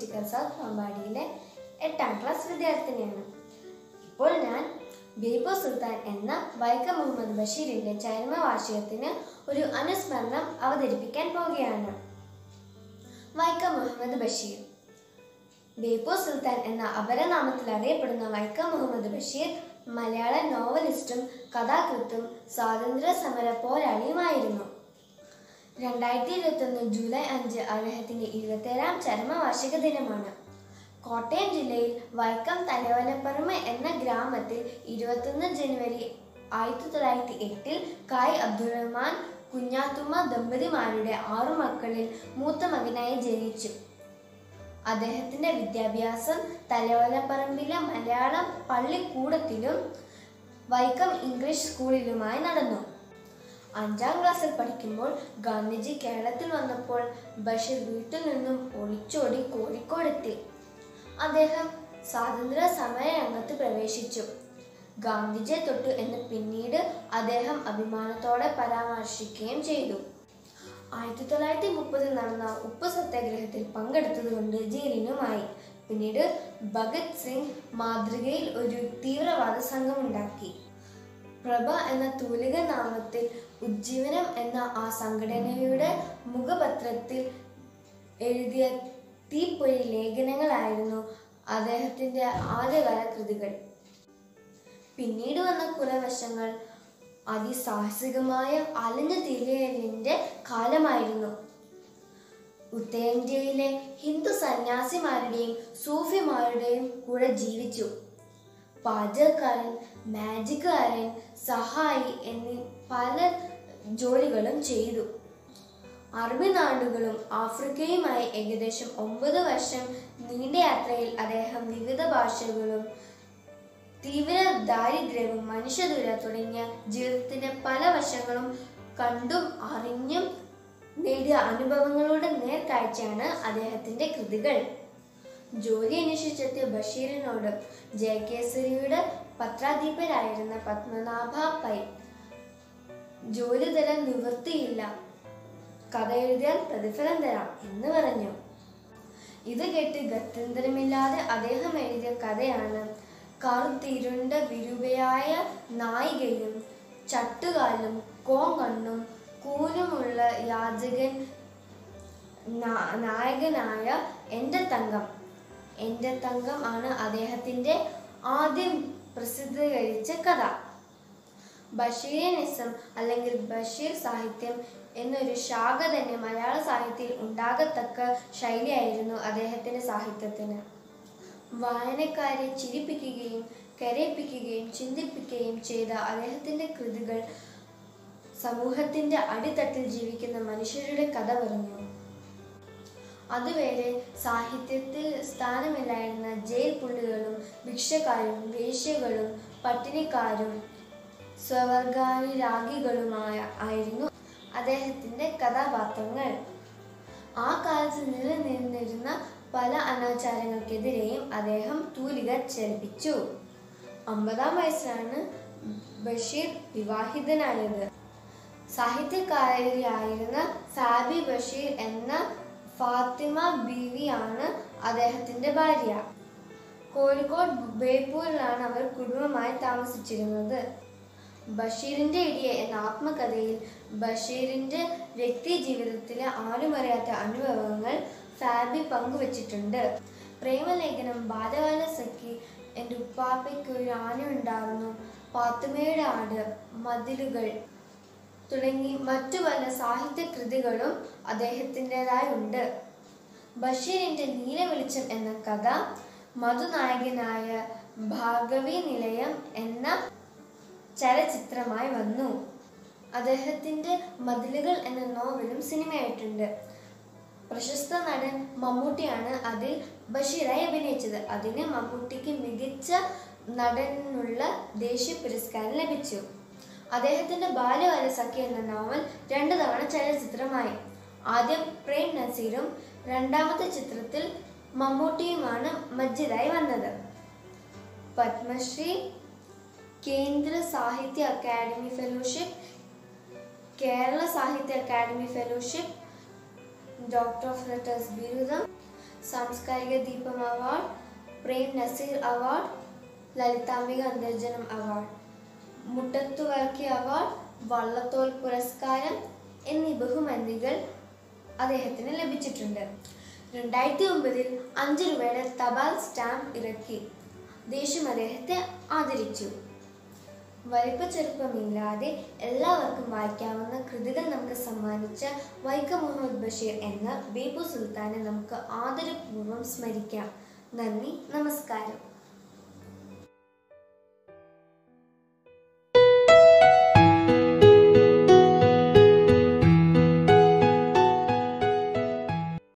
chicken south പാമ്പാടിയിലെ എട്ടാം class വിദ്യാർത്ഥിനിയാണ് ഇപ്പോൾ ഞാൻ ബേബു സുൽത്താൻ എന്ന വൈക്കം മുഹമ്മദ് ബഷീറിന്റെ ചരമവാർഷികത്തിന് ഒരു അനുസ്മരണം അവതരിപ്പിക്കാൻ പോവുകയാണ് വൈക്കം മുഹമ്മദ് ബഷീർ ബേപ്പൂർ സുൽത്താൻ എന്ന അപരനാമത്തിൽ അറിയപ്പെടുന്ന വൈക്കം മുഹമ്മദ് ബഷീർ മലയാള നോവലിസ്റ്റും കഥാകൃത്തും സ്വാതന്ത്ര്യ സമര പോരാളിയുമായിരുന്നു രണ്ടായിരത്തി ഇരുപത്തൊന്ന് ജൂലൈ അഞ്ച് അദ്ദേഹത്തിന്റെ ഇരുപത്തേഴാം ചരമവാർഷിക ദിനമാണ് കോട്ടയം ജില്ലയിൽ വൈക്കം തലവലപ്പറമ്പ് എന്ന ഗ്രാമത്തിൽ ഇരുപത്തൊന്ന് ജനുവരി ആയിരത്തി തൊള്ളായിരത്തി എട്ടിൽ കായ് അബ്ദുറഹ്മാൻ കുഞ്ഞാത്തുമ്മ ദമ്പതിമാരുടെ ആറു മക്കളിൽ മൂത്ത മകനായി ജനിച്ചു അദ്ദേഹത്തിന്റെ വിദ്യാഭ്യാസം തലവലപ്പറമ്പിലെ മലയാളം പള്ളിക്കൂടത്തിലും വൈക്കം ഇംഗ്ലീഷ് സ്കൂളിലുമായി നടന്നു അഞ്ചാം ക്ലാസ്സിൽ പഠിക്കുമ്പോൾ ഗാന്ധിജി കേരളത്തിൽ വന്നപ്പോൾ ബഷീർ വീട്ടിൽ നിന്നും ഒളിച്ചോടി കോഴിക്കോടെത്തി അദ്ദേഹം സ്വാതന്ത്ര്യ സമര രംഗത്ത് പ്രവേശിച്ചു ഗാന്ധിജിയെ തൊട്ടു എന്ന് പിന്നീട് അദ്ദേഹം അഭിമാനത്തോടെ പരാമർശിക്കുകയും ചെയ്തു ആയിരത്തി തൊള്ളായിരത്തി മുപ്പതിൽ നടന്ന ഉപ്പ് സത്യാഗ്രഹത്തിൽ പങ്കെടുത്തതുകൊണ്ട് ജയിലിനുമായി പിന്നീട് ഭഗത് സിംഗ് മാതൃകയിൽ ഒരു തീവ്രവാദ സംഘമുണ്ടാക്കി പ്രഭ എന്ന തൂലിക നാമത്തിൽ ഉജ്ജീവനം എന്ന ആ സംഘടനയുടെ മുഖപത്രത്തിൽ എഴുതിയ തീപ്പൊരി ലേഖനങ്ങളായിരുന്നു അദ്ദേഹത്തിന്റെ ആദ്യകാല കൃതികൾ പിന്നീട് വന്ന കുറെ വശങ്ങൾ അതിസാഹസികമായ അലഞ്ഞു തിരിയലിന്റെ കാലമായിരുന്നു ഉത്തരേന്ത്യയിലെ ഹിന്ദു സന്യാസിമാരുടെയും സൂഫിമാരുടെയും കൂടെ ജീവിച്ചു പാചകക്കാരൻ മാജിക്കാരൻ സഹായി എന്നീ പല ജോലികളും ചെയ്തു അറബി നാടുകളും ആഫ്രിക്കയുമായി ഏകദേശം ഒമ്പത് വർഷം നീണ്ട യാത്രയിൽ അദ്ദേഹം വിവിധ ഭാഷകളും തീവ്ര ദാരിദ്ര്യവും മനുഷ്യദുര തുടങ്ങിയ ജീവിതത്തിന്റെ പല വശങ്ങളും കണ്ടും അറിഞ്ഞും നേടിയ അനുഭവങ്ങളുടെ നേർക്കാഴ്ചയാണ് അദ്ദേഹത്തിന്റെ കൃതികൾ ജോലി അന്വേഷിച്ചെത്തിയ ബഷീറിനോട് ജയകേസരിയുടെ പത്രാധിപരായിരുന്ന പത്മനാഭ പൈ ജോലി തരാൻ നിവൃത്തിയില്ല കഥ എഴുതിയാൽ പ്രതിഫലം തരാം എന്ന് പറഞ്ഞു ഇത് കേട്ട് ഗത്യന്തരമില്ലാതെ അദ്ദേഹം എഴുതിയ കഥയാണ് കറുത്തിരുണ്ട വിരുവയായ നായികയും ചട്ടുകാലും കോങ്കണ്ണും കൂനുമുള്ള യാചകൻ നാ- നായകനായ എൻ്റെ തങ്കം എൻ്റെ തങ്കം ആണ് അദ്ദേഹത്തിൻ്റെ ആദ്യം പ്രസിദ്ധീകരിച്ച കഥ ബഷീറിനിസം അല്ലെങ്കിൽ ബഷീർ സാഹിത്യം എന്നൊരു ശാഖ തന്നെ മലയാള സാഹിത്യത്തിൽ ഉണ്ടാകത്തക്ക ശൈലിയായിരുന്നു അദ്ദേഹത്തിന്റെ സാഹിത്യത്തിന് വായനക്കാരെ ചിരിപ്പിക്കുകയും കരയിപ്പിക്കുകയും ചിന്തിപ്പിക്കുകയും ചെയ്ത അദ്ദേഹത്തിന്റെ കൃതികൾ സമൂഹത്തിന്റെ അടിത്തട്ടിൽ ജീവിക്കുന്ന മനുഷ്യരുടെ കഥ പറഞ്ഞു അതുവരെ സാഹിത്യത്തിൽ സ്ഥാനമില്ലായിരുന്ന ജയിൽ പുള്ളികളും ഭിക്ഷക്കാരും വേശ്യകളും പട്ടിണിക്കാരും സ്വവർഗാനുരാഗികളുമായ ആയിരുന്നു അദ്ദേഹത്തിന്റെ കഥാപാത്രങ്ങൾ ആ കാലത്ത് നിലനിന്നിരുന്ന പല അനാചാരങ്ങൾക്കെതിരെയും അദ്ദേഹം തൂലിക ചലിപ്പിച്ചു അമ്പതാം വയസ്സിലാണ് ബഷീർ വിവാഹിതനായത് സാഹിത്യകാരിയായിരുന്ന സാബി ബഷീർ എന്ന ഫാത്തിമ ബീവിയാണ് അദ്ദേഹത്തിന്റെ ഭാര്യ കോഴിക്കോട് ബേപ്പൂരിലാണ് അവർ കുടുംബമായി താമസിച്ചിരുന്നത് ബഷീറിന്റെ ഇടിയെ എന്ന ആത്മകഥയിൽ ബഷീറിന്റെ വ്യക്തി ജീവിതത്തിലെ ആരുമറിയാത്ത അനുഭവങ്ങൾ ഫാബി പങ്കുവച്ചിട്ടുണ്ട് പ്രേമലേഖനം ബാലകാല സഖി എൻ്റെ ഉപ്പാപ്പയ്ക്ക് ഒരു ആനയുണ്ടാവുന്നു പാത്തുമയുടെ ആട് മതിലുകൾ തുടങ്ങി മറ്റു പല സാഹിത്യ കൃതികളും അദ്ദേഹത്തിൻ്റെതായി ഉണ്ട് ബഷീറിന്റെ നീലവെളിച്ചം എന്ന കഥ മധുനായകനായ ഭാർഗവി നിലയം എന്ന ചലച്ചിത്രമായി വന്നു അദ്ദേഹത്തിന്റെ മതിലുകൾ എന്ന നോവലും സിനിമയായിട്ടുണ്ട് പ്രശസ്ത നടൻ മമ്മൂട്ടിയാണ് അതിൽ ബഷീറായി അഭിനയിച്ചത് അതിന് മമ്മൂട്ടിക്ക് മികച്ച നടനുള്ള ദേശീയ പുരസ്കാരം ലഭിച്ചു അദ്ദേഹത്തിന്റെ ബാല്യകാല സഖി എന്ന നോവൽ രണ്ടു തവണ ചലച്ചിത്രമായി ആദ്യം പ്രേം നസീറും രണ്ടാമത്തെ ചിത്രത്തിൽ മമ്മൂട്ടിയുമാണ് മജ്ജിദായി വന്നത് പത്മശ്രീ കേന്ദ്ര സാഹിത്യ academy fellowship Kerala Sahitya academy fellowship doctor of letters ബിരുദം സാംസ്കാരിക ദീപം award Prem Nazir award Lalithambika Antharjanam award Muttathuvarkey award Vallathol പുരസ്കാരം എന്നീ ബഹുമതികൾ അദ്ദേഹത്തിന് ലഭിച്ചിട്ടുണ്ട് രണ്ടായിരത്തി ഒമ്പതിൽ അഞ്ച് രൂപയുടെ തപാൽ സ്റ്റാമ്പ് ഇറക്കി ദേശം അദ്ദേഹത്തെ ആദരിച്ചു വലിപ്പ ചെറുപ്പമില്ലാതെ എല്ലാവർക്കും വായിക്കാവുന്ന കൃതികൾ നമുക്ക് സമ്മാനിച്ച വൈക്കം മുഹമ്മദ് ബഷീർ എന്ന ബേബു സുൽത്താനെ നമുക്ക് ആദരപൂർവ്വം സ്മരിക്കാം നന്ദി നമസ്കാരം